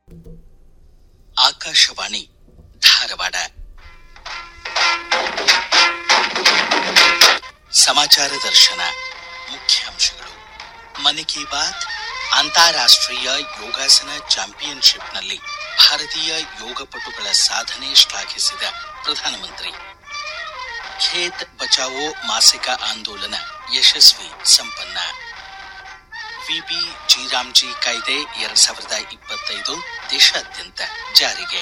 ಆಕಾಶವಾಣಿ ಧಾರವಾಡ ಸಮಾಚಾರ ದರ್ಶನ ಮುಖ್ಯಾಂಶಗಳು ಮನ್ ಕಿ ಬಾತ್ ಅಂತಾರಾಷ್ಟ್ರೀಯ ಯೋಗಾಸನ ಚಾಂಪಿಯನ್ಶಿಪ್ನಲ್ಲಿ ಭಾರತೀಯ ಯೋಗಪಟುಗಳ ಸಾಧನೆ ಶ್ಲಾಘಿಸಿದ ಪ್ರಧಾನಮಂತ್ರಿ ಖೇತ್ ಬಚಾವೋ ಮಾಸಿಕ ಆಂದೋಲನ ಯಶಸ್ವಿ ಸಂಪನ್ನ ವಿಬಿ ಜಿರಾಮ್ಜಿ ಕಾಯ್ದೆ ಎರಡ್ ಸಾವಿರದ ಇಪ್ಪತ್ತೈದು ದೇಶಾದ್ಯಂತ ಜಾರಿಗೆ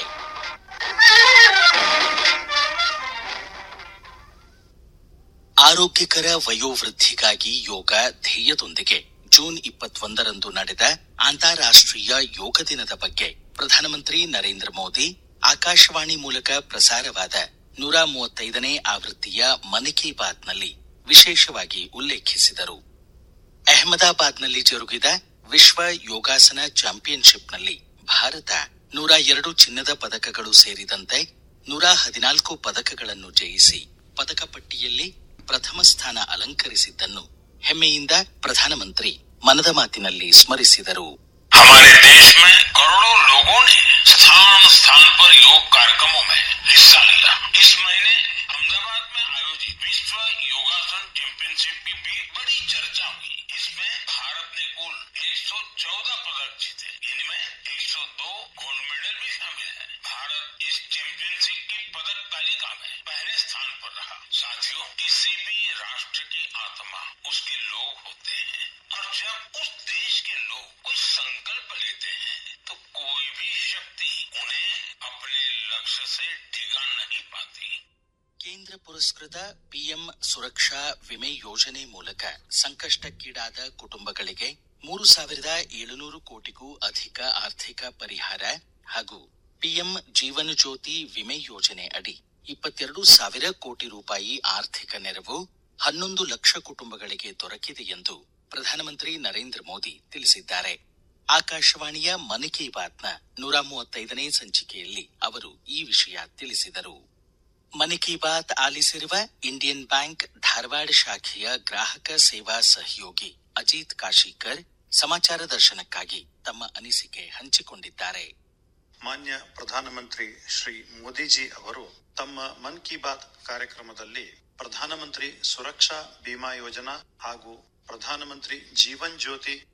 ಆರೋಗ್ಯಕರ ವಯೋವೃದ್ಧಿಗಾಗಿ ಯೋಗ ಧ್ಯೇಯದೊಂದಿಗೆ ಜೂನ್ ಇಪ್ಪತ್ತೊಂದರಂದು ನಡೆದ ಅಂತಾರಾಷ್ಟ್ರೀಯ ಯೋಗ ದಿನದ ಬಗ್ಗೆ ಪ್ರಧಾನಮಂತ್ರಿ ನರೇಂದ್ರ ಮೋದಿ ಆಕಾಶವಾಣಿ ಮೂಲಕ ಪ್ರಸಾರವಾದ ನೂರ ಮೂವತ್ತೈದನೇ ಆವೃತ್ತಿಯ ಮನ್ ಕಿ ಬಾತ್ನಲ್ಲಿ ವಿಶೇಷವಾಗಿ ಉಲ್ಲೇಖಿಸಿದರು ಅಹಮದಾಬಾದ್ನಲ್ಲಿ ಜರುಗಿದ ವಿಶ್ವ ಯೋಗಾಸನ ಚಾಂಪಿಯನ್ಶಿಪ್ನಲ್ಲಿ ಭಾರತ ನೂರ ಎರಡು ಚಿನ್ನದ ಪದಕಗಳು ಸೇರಿದಂತೆ ನೂರ ಹದಿನಾಲ್ಕು ಪದಕಗಳನ್ನು ಜಯಿಸಿ ಪದಕ ಪಟ್ಟಿಯಲ್ಲಿ ಪ್ರಥಮ ಸ್ಥಾನ ಅಲಂಕರಿಸಿದ್ದನ್ನು ಹೆಮ್ಮೆಯಿಂದ ಪ್ರಧಾನಮಂತ್ರಿ ಮನದ ಮಾತಿನಲ್ಲಿ ಸ್ಮರಿಸಿದರು हमारे देश में करोड़ों लोगों ने स्थान स्थान पर योग कार्यक्रमों में हिस्सा लिया इस महीने अहमदाबाद में आयोजित विश्व योगासन चैंपियनशिप की भी बड़ी चर्चा हुई इसमें भारत ने कुल 114 पदक जीते इनमें 102 गोल्ड मेडल भी शामिल है भारत इस चैंपियनशिप की पदक तालिका में पहले स्थान पर रहा साथियों किसी भी राष्ट्र की आत्मा उसके लोग होते हैं और जब उस देश के लोग कोई संकल्प लेते हैं तो कोई भी शक्ति उन्हें अपने लक्ष्य से डिगा नहीं पाती ಕೇಂದ್ರ ಪುರಸ್ಕೃತ ಪಿಎಂ ಸುರಕ್ಷಾ ವಿಮೆ ಯೋಜನೆ ಮೂಲಕ ಸಂಕಷ್ಟಕ್ಕೀಡಾದ ಕುಟುಂಬಗಳಿಗೆ ಮೂರು ಸಾವಿರದ ಏಳುನೂರು ಕೋಟಿಗೂ ಅಧಿಕ ಆರ್ಥಿಕ ಪರಿಹಾರ ಹಾಗೂ ಪಿಎಂ ಜೀವನ ಜ್ಯೋತಿ ವಿಮೆ ಯೋಜನೆ ಅಡಿ ಇಪ್ಪತ್ತೆರಡು ಸಾವಿರ ಕೋಟಿ ರೂಪಾಯಿ ಆರ್ಥಿಕ ನೆರವು ಹನ್ನೊಂದು ಲಕ್ಷ ಕುಟುಂಬಗಳಿಗೆ ದೊರಕಿದೆ ಎಂದು ಪ್ರಧಾನಮಂತ್ರಿ ನರೇಂದ್ರ ಮೋದಿ ತಿಳಿಸಿದ್ದಾರೆ ಆಕಾಶವಾಣಿಯ ಮನ್ ಕಿ ಬಾತ್ನ ನೂರ ಮೂವತ್ತೈದನೇ ಸಂಚಿಕೆಯಲ್ಲಿ ಅವರು ಈ ವಿಷಯ ತಿಳಿಸಿದರು ಮನ್ ಕಿ ಬಾತ್ ಆಲಿಸಿರುವ ಇಂಡಿಯನ್ ಬ್ಯಾಂಕ್ ಧಾರವಾಡ ಶಾಖೆಯ ಗ್ರಾಹಕ ಸೇವಾ ಸಹಯೋಗಿ ಅಜಿತ್ ಕಾಶಿಕರ್ ಸಮಾಚಾರ ದರ್ಶನಕ್ಕಾಗಿ ತಮ್ಮ ಅನಿಸಿಕೆ ಹಂಚಿಕೊಂಡಿದ್ದಾರೆ ಮಾನ್ಯ ಪ್ರಧಾನಮಂತ್ರಿ ಶ್ರೀ ಮೋದಿಜಿ ಅವರು ತಮ್ಮ ಮನ್ ಕಿ ಬಾತ್ ಕಾರ್ಯಕ್ರಮದಲ್ಲಿ ಪ್ರಧಾನಮಂತ್ರಿ ಸುರಕ್ಷಾ ಬಿಮಾ ಯೋಜನಾ ಹಾಗೂ ಪ್ರಧಾನಮಂತ್ರಿ ಜೀವನ್ ಜ್ಯೋತಿ